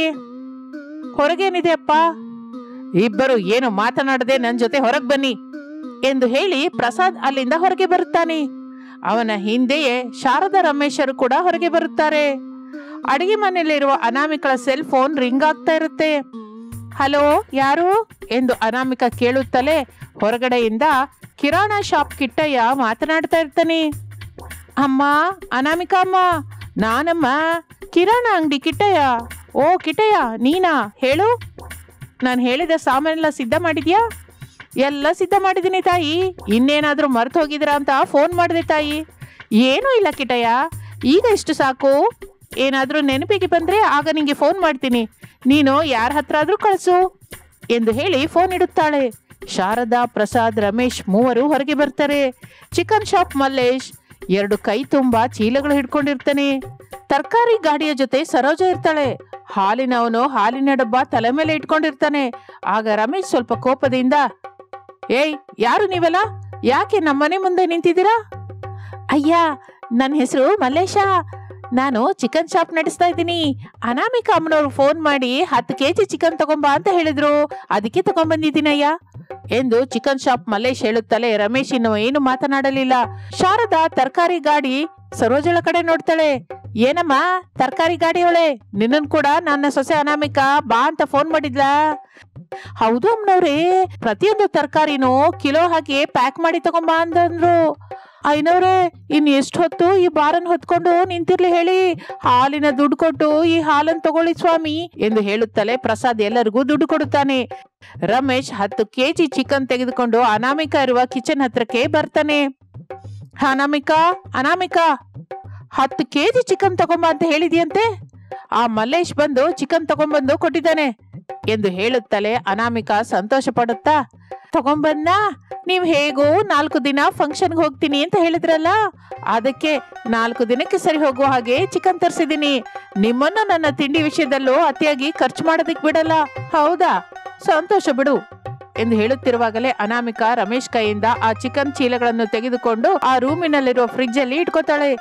ಹೊರಗೇನಿದೆ ಅಪ್ಪ ಇಬ್ಬರು ಏನು ಮಾತನಾಡದೆ ನನ್ ಜೊತೆ ಹೊರಗ್ ಬನ್ನಿ ಎಂದು ಹೇಳಿ ಪ್ರಸಾದ್ ಅಲ್ಲಿಂದ ಹೊರಗೆ ಬರುತ್ತಾನೆ ಅವನ ಹಿಂದೆಯೇ ಶಾರದಾ ರಮೇಶರು ಕೂಡ ಹೊರಗೆ ಬರುತ್ತಾರೆ ಅಡಿಗೆ ಮನೆಯಲ್ಲಿರುವ ಅನಾಮಿಕಳ ಸೆಲ್ ಫೋನ್ ರಿಂಗ್ ಆಗ್ತಾ ಇರುತ್ತೆ ಹಲೋ ಯಾರು ಎಂದು ಅನಾಮಿಕ ಕೇಳುತ್ತಲೇ ಹೊರಗಡೆಯಿಂದ ಕಿರಾಣ ಶಾಪ್ ಕಿಟ್ಟಯ್ಯ ಮಾತನಾಡ್ತಾ ಇರ್ತಾನೆ ಅಮ್ಮ ಅನಾಮಿಕ ಅಮ್ಮ ನಾನಮ್ಮ ಕಿರಾಣ ಅಂಗಡಿ ಕಿಟ್ಟಯ್ಯ ಓ ಕಿಟ್ಟಯ್ಯ ನೀನಾ ಹೇಳು ನಾನು ಹೇಳಿದ ಸಾಮಾನೆಲ್ಲ ಸಿದ್ಧ ಮಾಡಿದ್ಯಾ ಎಲ್ಲ ಸಿದ್ಧ ಮಾಡಿದ್ದೀನಿ ತಾಯಿ ಇನ್ನೇನಾದರೂ ಮರ್ತು ಹೋಗಿದ್ದೀರಾ ಅಂತ ಫೋನ್ ಮಾಡಿದೆ ತಾಯಿ ಏನೂ ಇಲ್ಲ ಕಿಟಯ್ಯ ಈಗ ಇಷ್ಟು ಸಾಕು ಏನಾದರೂ ನೆನಪಿಗೆ ಬಂದರೆ ಆಗ ನಿಂಗೆ ಫೋನ್ ಮಾಡ್ತೀನಿ ನೀನು ಯಾರ ಹತ್ರ ಆದರೂ ಕಳಿಸು ಎಂದು ಹೇಳಿ ಫೋನ್ ಇಡುತ್ತಾಳೆ ಶಾರದಾ ಪ್ರಸಾದ್ ರಮೇಶ್ ಮೂವರು ಹೊರಗೆ ಬರ್ತಾರೆ ಚಿಕನ್ ಶಾಪ್ ಮಲ್ಲೇಶ್ ಎರಡು ಕೈ ತುಂಬ ಚೀಲಗಳು ಹಿಡ್ಕೊಂಡಿರ್ತಾನೆ ತರಕಾರಿ ಗಾಡಿಯ ಜೊತೆ ಸರೋಜ ಇರ್ತಾಳೆ ಹಾಲಿನವನು ಹಾಲಿನ ಡಬ್ಬ ತಲೆ ಮೇಲೆ ಇಟ್ಕೊಂಡಿರ್ತಾನೆ ಆಗ ರಮೇಶ್ ಸ್ವಲ್ಪ ಕೋಪದಿಂದ ಏಯ್ ಯಾರು ನೀವೆಲ್ಲ ಯಾಕೆ ನಮ್ಮನೆ ಮುಂದೆ ನಿಂತಿದ್ದೀರಾ ಅಯ್ಯ ನನ್ನ ಹೆಸರು ಮಲ್ಲೇಶ ನಾನು ಚಿಕನ್ ಶಾಪ್ ನಡೆಸ್ತಾ ಇದ್ದೀನಿ ಅನಾಮಿಕಾ ಅಮ್ಮನವ್ರು ಫೋನ್ ಮಾಡಿ ಹತ್ತು ಕೆ ಜಿ ಚಿಕನ್ ತಗೊಂಬಾ ಅಂತ ಹೇಳಿದ್ರು ಅದಕ್ಕೆ ತಗೊಂಡ್ಬಂದಿದ್ದೀನಯ್ಯ ಎಂದು ಚಿಕನ್ ಶಾಪ್ ಮಲ್ಲೇಶ್ ಹೇಳುತ್ತಲೇ ರಮೇಶ್ ಇನ್ನು ಏನು ಮಾತನಾಡಲಿಲ್ಲ ಶಾರದಾ ತರಕಾರಿ ಗಾಡಿ ಸರೋಜಳ ಕಡೆ ನೋಡ್ತಾಳೆ ಏನಮ್ಮ ತರಕಾರಿ ಗಾಡಿಯವಳೆ ನಿನ್ನನ್ ಕೂಡ ನನ್ನ ಸೊಸೆ ಅನಾಮಿಕಾ ಬಾ ಅಂತ ಫೋನ್ ಮಾಡಿದ್ಲಾ ಹೌದು ಅಮ್ಮನವ್ರೆ ಪ್ರತಿಯೊಂದು ತರಕಾರಿನೂ ಕಿಲೋ ಹಾಕಿ ಪ್ಯಾಕ್ ಮಾಡಿ ತಗೊಂಬಾ ಅಂತಂದ್ರು ಐನವ್ರೆ ಇನ್ ಎಷ್ಟು ಹೊತ್ತು ಈ ಬಾರನ್ ಹೊತ್ಕೊಂಡು ನಿಂತಿರ್ಲಿ ಹೇಳಿ ಹಾಲಿನ ದುಡ್ಡು ಕೊಟ್ಟು ಈ ಹಾಲನ್ನು ತಗೊಳ್ಳಿ ಸ್ವಾಮಿ ಎಂದು ಹೇಳುತ್ತಲೇ ಪ್ರಸಾದ್ ಎಲ್ಲರಿಗೂ ದುಡ್ಡು ಕೊಡುತ್ತಾನೆ ರಮೇಶ್ ಹತ್ತು ಕೆಜಿ ಚಿಕನ್ ತೆಗೆದುಕೊಂಡು ಅನಾಮಿಕಾ ಇರುವ ಕಿಚನ್ ಹತ್ರಕ್ಕೆ ಬರ್ತಾನೆ ಅನಾಮಿಕಾ ಅನಾಮಿಕಾ ಹತ್ತು ಕೆಜಿ ಚಿಕನ್ ತಗೊಂಬ ಅಂತ ಹೇಳಿದ್ಯಂತೆ ಆ ಮಲ್ಲೇಶ್ ಬಂದು ಚಿಕನ್ ತಗೊಂಬಂದು ಕೊಟ್ಟಿದ್ದಾನೆ ಎಂದು ಹೇಳುತ್ತಲೇ ಅನಾಮಿಕಾ ಸಂತೋಷ ಪಡುತ್ತಾ ತಗೊಂಬಂದ ನೀವ್ ಹೇಗೋ ನಾಲ್ಕು ದಿನ ಫಂಕ್ಷನ್ಗೆ ಹೋಗ್ತೀನಿ ಅಂತ ಹೇಳಿದ್ರಲ್ಲ ಅದಕ್ಕೆ ನಾಲ್ಕು ದಿನಕ್ಕೆ ಸರಿ ಹೋಗುವ ಹಾಗೆ ಚಿಕನ್ ತರಿಸಿದೀನಿ ನಿಮ್ಮನ್ನು ನನ್ನ ತಿಂಡಿ ವಿಷಯದಲ್ಲೂ ಅತಿಯಾಗಿ ಖರ್ಚು ಮಾಡೋದಿಕ್ ಬಿಡಲ್ಲ ಹೌದಾ ಸಂತೋಷ ಬಿಡು ಎಂದು ಹೇಳುತ್ತಿರುವಾಗಲೇ ಅನಾಮಿಕಾ ರಮೇಶ್ ಕೈಯಿಂದ ಆ ಚಿಕನ್ ಚೀಲಗಳನ್ನು ತೆಗೆದುಕೊಂಡು ಆ ರೂಮಿನಲ್ಲಿರುವ ಫ್ರಿಡ್ಜ್ ಅಲ್ಲಿ ಇಟ್ಕೋತಾಳೆ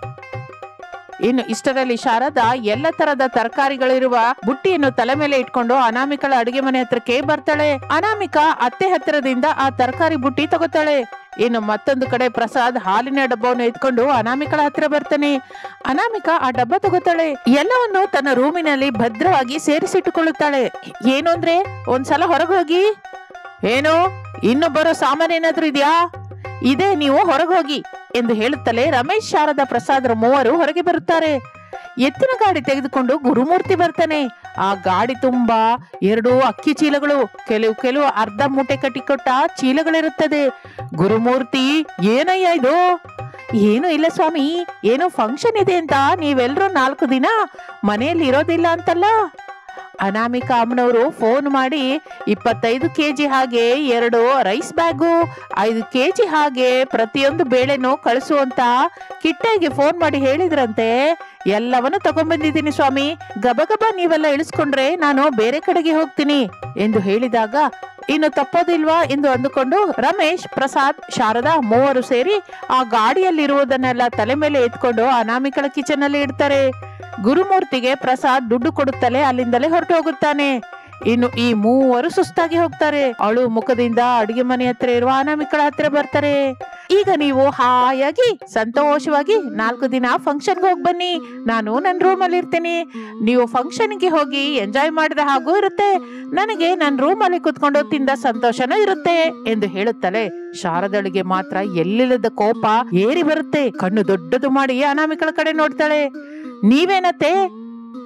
ಇನ್ನು ಇಷ್ಟರಲ್ಲಿ ಶಾರದಾ ಎಲ್ಲ ತರದ ತರಕಾರಿಗಳಿರುವ ಬುಟ್ಟಿಯನ್ನು ತಲೆ ಮೇಲೆ ಇಟ್ಕೊಂಡು ಅನಾಮಿಕಳ ಅಡುಗೆ ಮನೆ ಹತ್ರಕ್ಕೆ ಬರ್ತಾಳೆ ಅನಾಮಿಕಾ ಅತ್ತೆ ಹತ್ತಿರದಿಂದ ಆ ತರಕಾರಿ ಬುಟ್ಟಿ ತಗೋತಾಳೆ ಇನ್ನು ಮತ್ತೊಂದು ಕಡೆ ಪ್ರಸಾದ್ ಹಾಲಿನ ಡಬ್ಬವನ್ನು ಎತ್ಕೊಂಡು ಅನಾಮಿಕಳ ಹತ್ರ ಬರ್ತಾನೆ ಅನಾಮಿಕಾ ಆ ಡಬ್ಬ ತಗೋತಾಳೆ ಎಲ್ಲವನ್ನು ತನ್ನ ರೂಮಿನಲ್ಲಿ ಭದ್ರವಾಗಿ ಸೇರಿಸಿಟ್ಟುಕೊಳ್ಳುತ್ತಾಳೆ ಏನು ಅಂದ್ರೆ ಒಂದ್ಸಲ ಹೊರಗೆ ಹೋಗಿ ಏನು ಇನ್ನು ಬರೋ ಸಾಮಾನು ಏನಾದ್ರೂ ಇದೆಯಾ ಇದೇ ನೀವು ಹೊರಗೆ ಹೋಗಿ ಎಂದು ಹೇಳುತ್ತಲೇ ರಮೇಶ್ ಶಾರದಾ ಪ್ರಸಾದರ ಮೂವರು ಹೊರಗೆ ಬರುತ್ತಾರೆ ಎತ್ತಿನ ಗಾಡಿ ತೆಗೆದುಕೊಂಡು ಗುರುಮೂರ್ತಿ ಬರ್ತಾನೆ ಆ ಗಾಡಿ ತುಂಬಾ ಎರಡು ಅಕ್ಕಿ ಚೀಲಗಳು ಕೆಲವು ಕೆಲವು ಅರ್ಧ ಮೂಟೆ ಕಟ್ಟಿಕೊಟ್ಟ ಚೀಲಗಳಿರುತ್ತದೆ ಗುರುಮೂರ್ತಿ ಏನಯ್ಯ ಇದು ಏನು ಇಲ್ಲ ಸ್ವಾಮಿ ಏನೋ ಫಂಕ್ಷನ್ ಇದೆ ಅಂತ ನೀವೆಲ್ಲರೂ ನಾಲ್ಕು ದಿನ ಮನೆಯಲ್ಲಿ ಇರೋದಿಲ್ಲ ಅಂತಲ್ಲ ಅನಾಮಿಕಾ ಅಮ್ಮನವರು ಫೋನ್ ಮಾಡಿ ಇಪ್ಪತ್ತೈದು ಕೆ ಜಿ ಹಾಗೆ ಎರಡು ರೈಸ್ ಬ್ಯಾಗು ಐದು ಕೆ ಜಿ ಹಾಗೆ ಪ್ರತಿಯೊಂದು ಬೇಳೆನೂ ಕಳಿಸುವಂತ ಕಿಟ್ಟೆಗೆ ಫೋನ್ ಮಾಡಿ ಹೇಳಿದ್ರಂತೆ ಎಲ್ಲವನ್ನು ತಗೊಂಡ್ಬಂದಿದ್ದೀನಿ ಸ್ವಾಮಿ ಗಬಗಬ ನೀವೆಲ್ಲ ಇಳಿಸ್ಕೊಂಡ್ರೆ ನಾನು ಬೇರೆ ಕಡೆಗೆ ಹೋಗ್ತೀನಿ ಎಂದು ಹೇಳಿದಾಗ ಇನ್ನು ತಪ್ಪೋದಿಲ್ವಾ ಎಂದು ಅಂದುಕೊಂಡು ರಮೇಶ್ ಪ್ರಸಾದ್ ಶಾರದಾ ಮೂವರು ಸೇರಿ ಆ ಗಾಡಿಯಲ್ಲಿರುವುದನ್ನೆಲ್ಲ ತಲೆ ಮೇಲೆ ಎತ್ಕೊಂಡು ಅನಾಮಿಕಳ ಕಿಚನ್ ಅಲ್ಲಿ ಇಡ್ತಾರೆ ಗುರುಮೂರ್ತಿಗೆ ಪ್ರಸಾದ್ ದುಡ್ಡು ಕೊಡುತ್ತಲೇ ಅಲ್ಲಿಂದಲೇ ಹೊರಟು ಹೋಗುತ್ತಾನೆ ಇನ್ನು ಈ ಮೂವರು ಸುಸ್ತಾಗಿ ಹೋಗ್ತಾರೆ ಅಳು ಮುಖದಿಂದ ಅಡುಗೆ ಮನೆ ಹತ್ರ ಇರುವ ಅನಾಮಿಕಳ ಹತ್ರ ಬರ್ತಾರೆ ಈಗ ನೀವು ಹಾಯಾಗಿ ಸಂತೋಷವಾಗಿ ನಾಲ್ಕು ದಿನ ಫಂಕ್ಷನ್ಗೆ ಹೋಗಿ ಬನ್ನಿ ನಾನು ನನ್ನ ರೂಮಲ್ಲಿ ಇರ್ತೀನಿ ನೀವು ಫಂಕ್ಷನ್ಗೆ ಹೋಗಿ ಎಂಜಾಯ್ ಮಾಡಿದ ಹಾಗೂ ಇರುತ್ತೆ ನನಗೆ ನನ್ನ ರೂಮಲ್ಲಿ ಕುತ್ಕೊಂಡು ತಿಂದ ಸಂತೋಷನೂ ಇರುತ್ತೆ ಎಂದು ಹೇಳುತ್ತಲೇ ಶಾರದಳಿಗೆ ಮಾತ್ರ ಎಲ್ಲಿಲ್ಲದ ಕೋಪ ಏರಿ ಬರುತ್ತೆ ಕಣ್ಣು ದೊಡ್ಡದು ಮಾಡಿ ಅನಾಮಿಕಳ ಕಡೆ ನೋಡ್ತಾಳೆ ನೀವೇನತ್ತೆ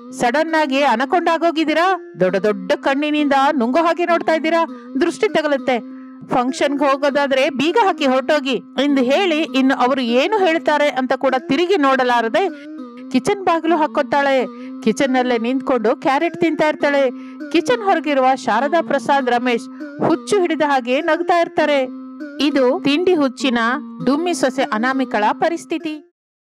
ಸಡನ್ ಆಗಿ ಅನಕೊಂಡಾಗೋಗಿದ್ದೀರಾ ದೊಡ್ಡ ದೊಡ್ಡ ಕಣ್ಣಿನಿಂದ ನುಂಗೋ ಹಾಗೆ ನೋಡ್ತಾ ಇದ್ದೀರಾ ದೃಷ್ಟಿ ತಗಲುತ್ತೆ ಫಂಕ್ಷನ್ಗೆ ಹೋಗೋದಾದ್ರೆ ಬೀಗ ಹಾಕಿ ಹೊರಟೋಗಿ ಎಂದು ಹೇಳಿ ಇನ್ನು ಅವರು ಏನು ಹೇಳ್ತಾರೆ ಅಂತ ಕೂಡ ತಿರುಗಿ ನೋಡಲಾರದೆ ಕಿಚನ್ ಬಾಗಿಲು ಹಾಕೋತಾಳೆ ಕಿಚನ್ ನಲ್ಲೇ ನಿಂತ್ಕೊಂಡು ಕ್ಯಾರೆಟ್ ತಿಂತಾ ಇರ್ತಾಳೆ ಕಿಚನ್ ಹೊರಗಿರುವ ಶಾರದಾ ಪ್ರಸಾದ್ ರಮೇಶ್ ಹುಚ್ಚು ಹಿಡಿದ ಹಾಗೆ ನಗ್ತಾ ಇರ್ತಾರೆ ಇದು ತಿಂಡಿ ಹುಚ್ಚಿನ ಡುಮ್ಮಿ ಸೊಸೆ ಅನಾಮಿಕಳ ಪರಿಸ್ಥಿತಿ